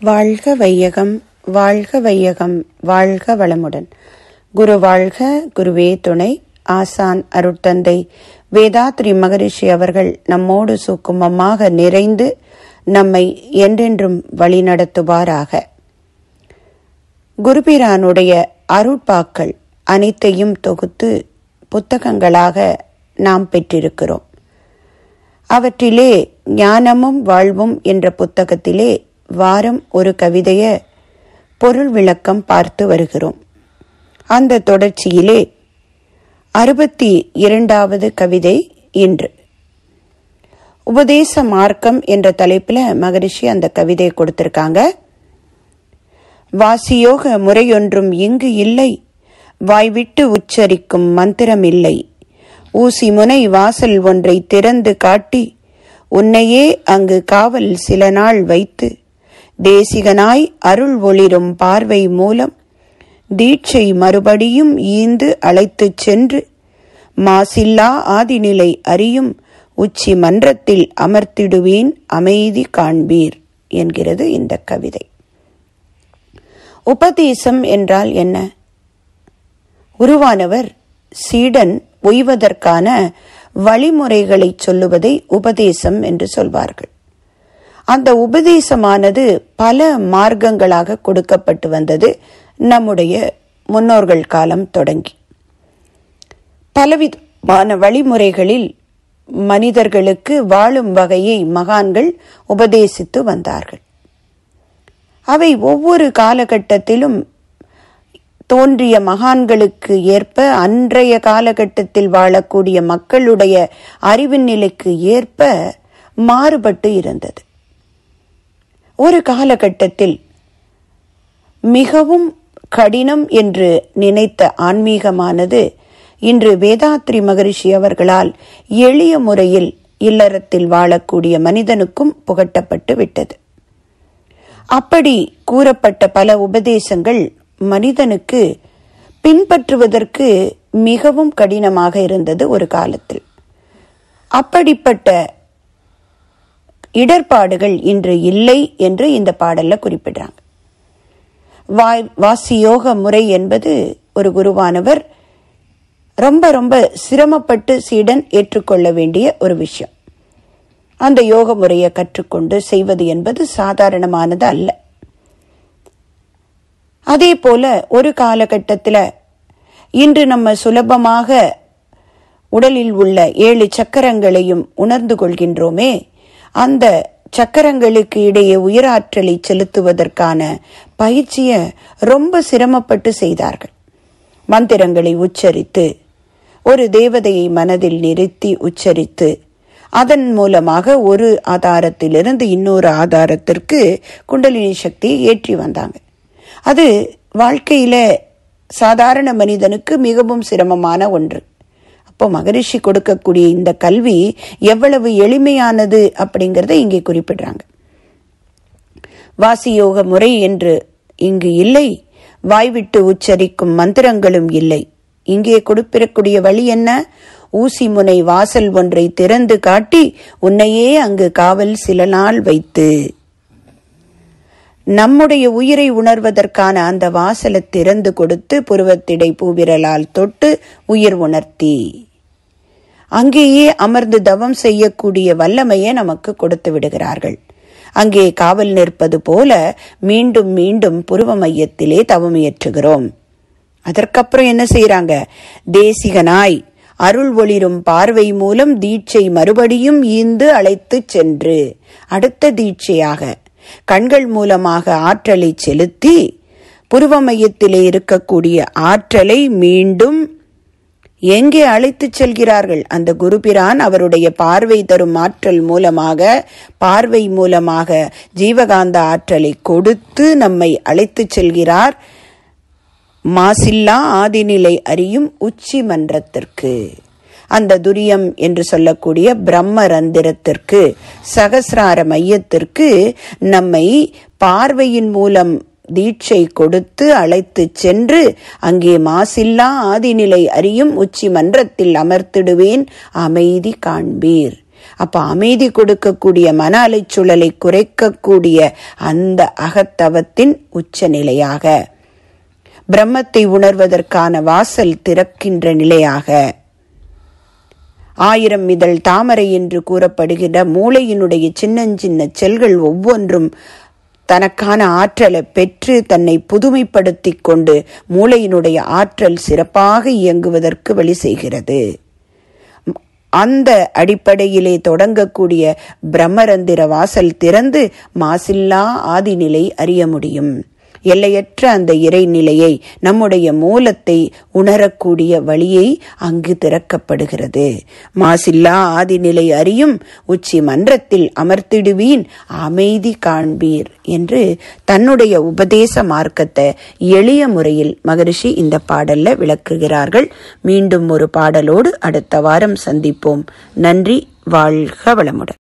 வாழ்க வையகம் வாழ்க வையகம் வாழ்க வளமுடன் குரு வாழ்க குருவே துணை ஆசான் அருட்தந்தை வேதாத்ரி மகரிஷி அவர்கள் நம்மோடு சுக்குமமாக நிறைந்து நம்மை என்றென்றும் வழிநடத்துவாராக குருபிரானுடைய அருட்பாக்கள் அனைத்தையும் தொகுத்து புத்தகங்களாக நாம் பெற்றிருக்கிறோம் அவற்றிலே ஞானமும் வாழ்வும் என்ற புத்தகத்திலே வாரம் ஒரு கவிதைய பொருள் விளக்கம் பார்த்து வருகிறோம் அந்த தொடர்ச்சியிலே அறுபத்தி இரண்டாவது கவிதை இன்று உபதேச மார்க்கம் என்ற தலைப்பில் மகரிஷி அந்த கவிதையை கொடுத்திருக்காங்க வாசியோக முறையொன்றும் இங்கு இல்லை வாய்விட்டு உச்சரிக்கும் மந்திரம் இல்லை ஊசி முனை வாசல் ஒன்றை திறந்து காட்டி உன்னையே அங்கு காவல் சில நாள் வைத்து தேசிகனாய் அருள் ஒளிரும் பார்வை மூலம் தீட்சை மறுபடியும் ஈந்து அழைத்துச் சென்று மாசில்லா ஆதிநிலை அறியும் உச்சி மன்றத்தில் அமர்த்திடுவேன் அமைதி காண்பீர் என்கிறது இந்த கவிதை உபதேசம் என்றால் என்ன உருவானவர் சீடன் ஒய்வதற்கான வழிமுறைகளை சொல்லுவதை உபதேசம் என்று சொல்வார்கள் அந்த உபதேசமானது பல மார்க்கங்களாக கொடுக்கப்பட்டு வந்தது நம்முடைய முன்னோர்கள் காலம் தொடங்கி பலவிதமான வழிமுறைகளில் மனிதர்களுக்கு வாழும் வகையை மகான்கள் உபதேசித்து வந்தார்கள் அவை ஒவ்வொரு காலகட்டத்திலும் தோன்றிய மகான்களுக்கு ஏற்ப அன்றைய காலகட்டத்தில் வாழக்கூடிய மக்களுடைய அறிவின் நிலைக்கு ஏற்ப மாறுபட்டு இருந்தது ஒரு காலகட்டத்தில் மிகவும் கடினம் என்று நினைத்த ஆன்மீகமானது இன்று வேதாத்ரி மகரிஷி அவர்களால் எளிய முறையில் இல்லறத்தில் வாழக்கூடிய மனிதனுக்கும் புகட்டப்பட்டு விட்டது அப்படி கூறப்பட்ட பல உபதேசங்கள் மனிதனுக்கு பின்பற்றுவதற்கு மிகவும் கடினமாக இருந்தது ஒரு காலத்தில் அப்படிப்பட்ட இடர்பாடுகள் இன்று இல்லை என்று இந்த பாடல்ல குறிப்பிடுறாங்க வாய் வாசியோக முறை என்பது ஒரு குருவானவர் ரொம்ப ரொம்ப சிரமப்பட்டு சீடன் ஏற்றுக்கொள்ள வேண்டிய ஒரு விஷயம் அந்த யோக முறையை கற்றுக்கொண்டு செய்வது என்பது சாதாரணமானது அல்ல அதே போல ஒரு காலகட்டத்தில் இன்று நம்ம சுலபமாக உடலில் உள்ள ஏழு சக்கரங்களையும் உணர்ந்து கொள்கின்றோமே அந்த சக்கரங்களுக்கு இடையே உயிராற்றலை செலுத்துவதற்கான பயிற்சியை ரொம்ப சிரமப்பட்டு செய்தார்கள் மந்திரங்களை உச்சரித்து ஒரு தேவதையை மனதில் நிறுத்தி உச்சரித்து அதன் மூலமாக ஒரு ஆதாரத்திலிருந்து இன்னொரு ஆதாரத்திற்கு குண்டலினி சக்தியை ஏற்றி வந்தாங்க அது வாழ்க்கையில சாதாரண மனிதனுக்கு மிகவும் சிரமமான ஒன்று அப்போ மகரிஷி கொடுக்கக்கூடிய இந்த கல்வி எவ்வளவு எளிமையானது அப்படிங்கிறத இங்கே குறிப்பிடுறாங்க வாசியோக முறை என்று இங்கு இல்லை வாய்விட்டு உச்சரிக்கும் மந்திரங்களும் இல்லை இங்கே கொடுப்பிடக்கூடிய வழி என்ன ஊசி முனை வாசல் ஒன்றை திறந்து காட்டி உன்னையே அங்கு காவல் சில நாள் வைத்து நம்முடைய உயிரை உணர்வதற்கான அந்த வாசலை திறந்து கொடுத்து புருவத்திடை பூவிரலால் தொட்டு உயிர் உணர்த்தி அங்கேயே அமர்ந்து தவம் செய்யக்கூடிய வல்லமையை நமக்கு கொடுத்து விடுகிறார்கள் அங்கே காவல் நிற்பது போல மீண்டும் மீண்டும் புருவ மையத்திலே தவம் இயற்றுகிறோம் அதற்கப்புறம் என்ன செய்யறாங்க தேசிகனாய் அருள் ஒளிரும் பார்வை மூலம் தீட்சை மறுபடியும் ஈந்து அழைத்து சென்று அடுத்த தீட்சையாக கண்கள் மூலமாக ஆற்றலை செலுத்தி புருவ மையத்திலே இருக்கக்கூடிய ஆற்றலை மீண்டும் எங்கே அழைத்துச் செல்கிறார்கள் அந்த குருபிரான் அவருடைய பார்வை தரும் ஆற்றல் மூலமாக பார்வை மூலமாக ஜீவகாந்த ஆற்றலை கொடுத்து நம்மை அழைத்துச் செல்கிறார் மாசில்லா ஆதிநிலை அறியும் உச்சி மன்றத்திற்கு அந்த துரியம் என்று சொல்லக்கூடிய பிரம்ம ரந்திரத்திற்கு சகசிரார மையத்திற்கு நம்மை பார்வையின் மூலம் தீட்சை கொடுத்து அழைத்து சென்று அங்கே மாசில்லா ஆதிநிலை அறியும் உச்சி மன்றத்தில் அமர்த்திடுவேன் அமைதி காண்பீர் அப்ப அமைதி கொடுக்கக்கூடிய மன அலைச்சூழலை குறைக்கக்கூடிய அந்த அகத்தவத்தின் உச்சநிலையாக பிரம்மத்தை உணர்வதற்கான வாசல் திறக்கின்ற நிலையாக ஆயிரம் இதழ் தாமரை என்று கூறப்படுகிற மூளையினுடைய சின்னஞ்சின்ன செல்கள் ஒவ்வொன்றும் தனக்கான ஆற்றலை பெற்று தன்னை புதுமைப்படுத்திக் கொண்டு மூளையினுடைய ஆற்றல் சிறப்பாக இயங்குவதற்கு வழி செய்கிறது அந்த அடிப்படையிலே தொடங்கக்கூடிய பிரம்மரந்திர வாசல் திறந்து மாசில்லா ஆதிநிலை அறிய முடியும் எல்லையற்ற அந்த இறைநிலையை நம்முடைய மூலத்தை உணரக்கூடிய வழியை அங்கு திறக்கப்படுகிறது மாசில்லா ஆதிநிலை அறியும் உச்சி மன்றத்தில் அமர்த்திடுவீன் அமைதி காண்பீர் என்று தன்னுடைய உபதேச மார்க்கத்தை எளிய முறையில் மகரிஷி இந்த பாடல்ல விளக்குகிறார்கள் மீண்டும் ஒரு பாடலோடு அடுத்த வாரம் சந்திப்போம் நன்றி வாழ்க வளமுடன்